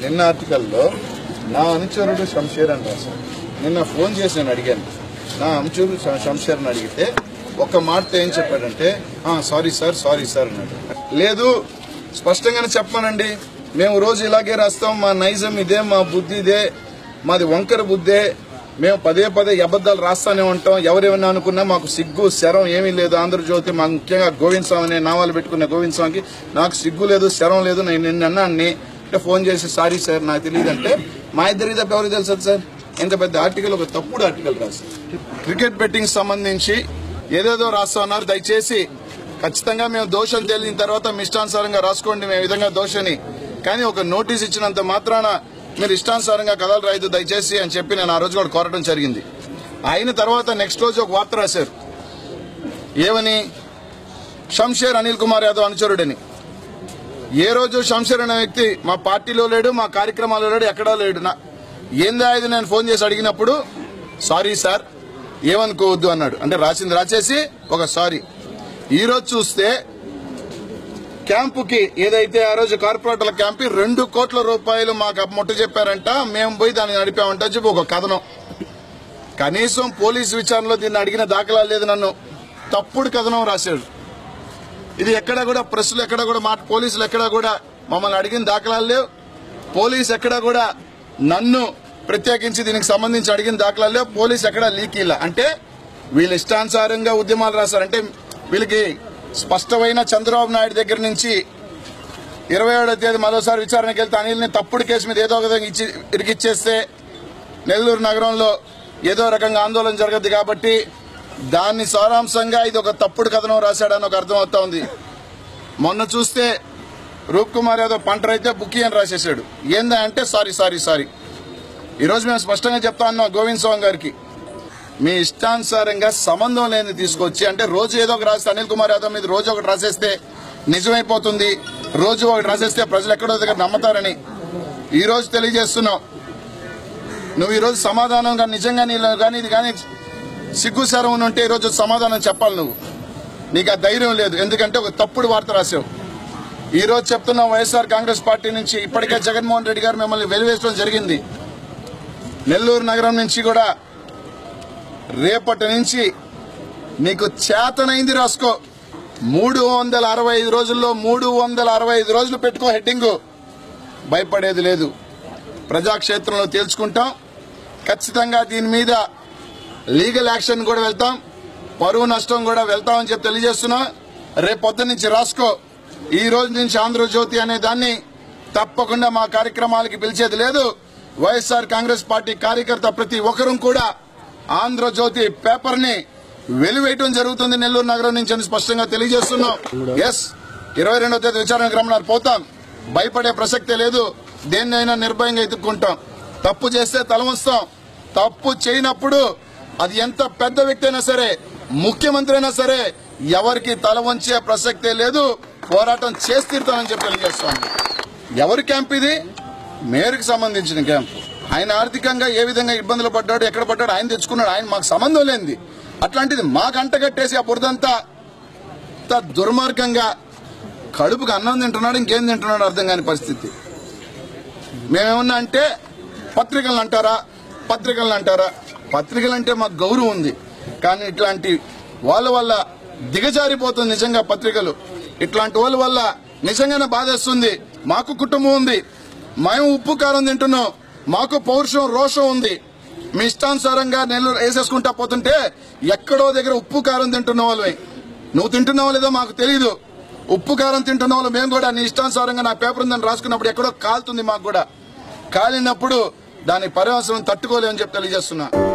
నిన్న ఆర్టికల్లో నా అనుచరుడు శంషేర్ అని రాశాను నిన్న ఫోన్ చేసి నేను అడిగాను నా అనుచరుడు శం- శంషేర్ అని అడిగితే ఒక మాటతో ఏం చెప్పాడంటే సారీ సార్ సారీ సార్ అన్నాడు లేదు స్పష్టంగానే చెప్పానండి మేము రోజు ఇలాగే రాస్తాం మా నైజం ఇదే మా బుద్ధి ఇదే మాది వంకర బుద్ధే మేము పదే పదే ఈ అబద్దాలు రాస్తానే ఉంటాం ఎవరేమన్నా అనుకున్నా మాకు సిగ్గు శరం ఏమీ లేదు ఆంధ్రజ్యోతి మా ముఖ్యంగా గోవింద్ స్వామి అనే నావాలు పెట్టుకున్న గోవింద్ స్వామికి నాకు సిగ్గు లేదు శరం లేదు నేను నిన్న అన్నాన్ని అంటే ఫోన్ చేసి సారీ సార్ నాకు తెలియదు అంటే మా ఇద్దరి తప్ప ఎవరికి తెలుసు సార్ ఎంత పెద్ద ఆర్టికల్ ఒక తప్పుడు ఆర్టికల్ రాశారు క్రికెట్ బెట్టింగ్ సంబంధించి ఏదేదో రాస్తా ఉన్నారు దయచేసి ఖచ్చితంగా మేము దోషం తేలిన తర్వాత మీ ఇష్టానుసారంగా రాసుకోండి మేము ఈ విధంగా దోషని కానీ ఒక నోటీస్ ఇచ్చినంత మాత్రాన మీరు ఇష్టానుసారంగా కథలు రాయదు దయచేసి అని చెప్పి నేను ఆ రోజు కూడా కోరటం జరిగింది అయిన తర్వాత నెక్స్ట్ రోజు ఒక వార్త రాశారు ఏమని షంషేర్ అనిల్ కుమార్ యాదవ్ అనుచరుడని ఏ రోజు షంషేర్ అనే వ్యక్తి మా పార్టీలో లేడు మా కార్యక్రమాల్లో లేడు ఎక్కడా లేడు నా ఏందా ఇది నేను ఫోన్ చేసి అడిగినప్పుడు సారీ సార్ ఏమనుకోవద్దు అన్నాడు అంటే రాసింది రాసేసి ఒక సారీ ఈ రోజు చూస్తే క్యాంపుకి ఏదైతే ఆ రోజు కార్పొరేటర్ల క్యాంపు రెండు కోట్ల రూపాయలు మాకు ముట్ట చెప్పారంట మేము పోయి దాన్ని నడిపామంట చెప్పి ఒక కథనం కనీసం పోలీసు విచారణలో దీన్ని అడిగిన దాఖలా లేదు నన్ను తప్పుడు కథనం రాశాడు ఇది ఎక్కడ కూడా ప్రెస్లు ఎక్కడ కూడా మాట పోలీసులు ఎక్కడ కూడా మమ్మల్ని అడిగిన దాఖలాలు లేవు పోలీస్ ఎక్కడ కూడా నన్ను ప్రత్యేకించి దీనికి సంబంధించి అడిగిన దాఖలాలు లేవు పోలీస్ ఎక్కడ లీక్ ఇలా అంటే వీళ్ళ ఇష్టానుసారంగా ఉద్యమాలు రాశారు అంటే వీళ్ళకి స్పష్టమైన చంద్రబాబు నాయుడు దగ్గర నుంచి ఇరవై ఏడో తేదీ మరోసారి విచారణకి వెళ్తే అనిల్ని తప్పుడు కేసు మీద ఏదో ఒక విధంగా ఇచ్చి ఇరికిచ్చేస్తే నెల్లూరు నగరంలో ఏదో రకంగా ఆందోళన జరగద్దు కాబట్టి దాన్ని సారాంశంగా ఇది ఒక తప్పుడు కథనం రాశాడని ఒక అర్థం అవుతా ఉంది మొన్న చూస్తే రూప్ కుమార్ యాదవ్ పంట అయితే బుక్కి అని రాసేసాడు ఏందా అంటే సారీ సారీ సారీ ఈరోజు మేము స్పష్టంగా చెప్తా ఉన్నాం గోవింద్ స్వామి గారికి మీ ఇష్టానుసారంగా సంబంధం లేని తీసుకొచ్చి అంటే రోజు ఏదో ఒకటి రాస్తే అనిల్ కుమార్ యాదవ్ మీద రోజు ఒకటి రాసేస్తే నిజమైపోతుంది రోజు ఒకటి రాసేస్తే ప్రజలు ఎక్కడో దగ్గర నమ్ముతారని ఈ రోజు తెలియజేస్తున్నాం నువ్వు ఈరోజు సమాధానంగా నిజంగా నీలో కానీ ఇది కానీ సిగ్గు శరం ఉంటే ఈరోజు సమాధానం చెప్పాలి నువ్వు నీకు ఆ ధైర్యం లేదు ఎందుకంటే ఒక తప్పుడు వార్త రాసావు ఈ రోజు చెప్తున్నాం వైఎస్ఆర్ కాంగ్రెస్ పార్టీ నుంచి ఇప్పటికే జగన్మోహన్ రెడ్డి గారు మిమ్మల్ని వెలివేయడం జరిగింది నెల్లూరు నగరం నుంచి కూడా రేపటి నుంచి నీకు చేతనైంది రాసుకో మూడు వందల అరవై ఐదు రోజుల్లో మూడు వందల అరవై ఐదు రోజులు పెట్టుకో హెడ్డింగ్ భయపడేది లేదు ప్రజాక్షేత్రంలో తేల్చుకుంటాం ఖచ్చితంగా దీని మీద లీగల్ యాక్షన్ కూడా వెళ్తాం పరువు నష్టం కూడా వెళ్తామని చెప్పి తెలియజేస్తున్నా రేపు పొద్దు నుంచి రాసుకో ఈ రోజు నుంచి ఆంధ్రజ్యోతి అనే దాన్ని తప్పకుండా మా కార్యక్రమాలకి పిలిచేది లేదు వైఎస్ఆర్ కాంగ్రెస్ పార్టీ కార్యకర్త ప్రతి ఒక్కరూ కూడా ఆంధ్రజ్యోతి పేపర్ ని వెలువేయటం జరుగుతుంది నెల్లూరు నగరం నుంచి అని స్పష్టంగా తెలియజేస్తున్నాం ఎస్ ఇరవై రెండో తేదీ విచారణకు రమ్మన్నారు పోతాం భయపడే ప్రసక్తే లేదు దేన్నైనా నిర్భయంగా ఎదుర్కొంటాం తప్పు చేస్తే తల వంచుతాం తప్పు చేయనప్పుడు అది ఎంత పెద్ద వ్యక్తి అయినా సరే ముఖ్యమంత్రి అయినా సరే ఎవరికి తల వంచే ప్రసక్తే లేదు పోరాటం చేసి తీరుతానని చెప్పి తెలియజేస్తాం ఎవరి క్యాంప్ ఇది మేయర్కి సంబంధించిన క్యాంపు ఆయన ఆర్థికంగా ఏ విధంగా ఇబ్బందులు పడ్డాడు ఎక్కడ పడ్డాడు ఆయన తెచ్చుకున్నాడు ఆయన మాకు సంబంధం లేనిది అట్లాంటిది మాకు అంటగట్టేసి ఆ బురదంతా ఇంత దుర్మార్గంగా కడుపుకు అన్నం తింటున్నాడు ఇంకేం తింటున్నాడు అర్థం కాని పరిస్థితి మేమేమన్నా అంటే పత్రికలు అంటారా పత్రికలు అంటారా పత్రికలు అంటే మాకు గౌరవం ఉంది కానీ ఇట్లాంటి వాళ్ళ వల్ల దిగజారిపోతుంది నిజంగా పత్రికలు ఇట్లాంటి వాళ్ళ వల్ల నిజంగానే బాధేస్తుంది మాకు కుటుంబం ఉంది మేము ఉప్పు కారం తింటున్నాం మాకు పౌరుషం రోషం ఉంది మీ ఇష్టానుసారంగా నెల్లూరు వేసేసుకుంటా పోతుంటే ఎక్కడో దగ్గర ఉప్పు కారం తింటున్న వాళ్ళవి నువ్వు తింటున్నావో లేదో మాకు తెలియదు ఉప్పు కారం తింటున్న వాళ్ళు మేము కూడా నీ ఇష్టానుసారంగా నా పేపర్ ఉందని రాసుకున్నప్పుడు ఎక్కడో కాలుతుంది మాకు కూడా కాలినప్పుడు దాని పర్యవసరం తట్టుకోలేమని చెప్పి తెలియజేస్తున్నా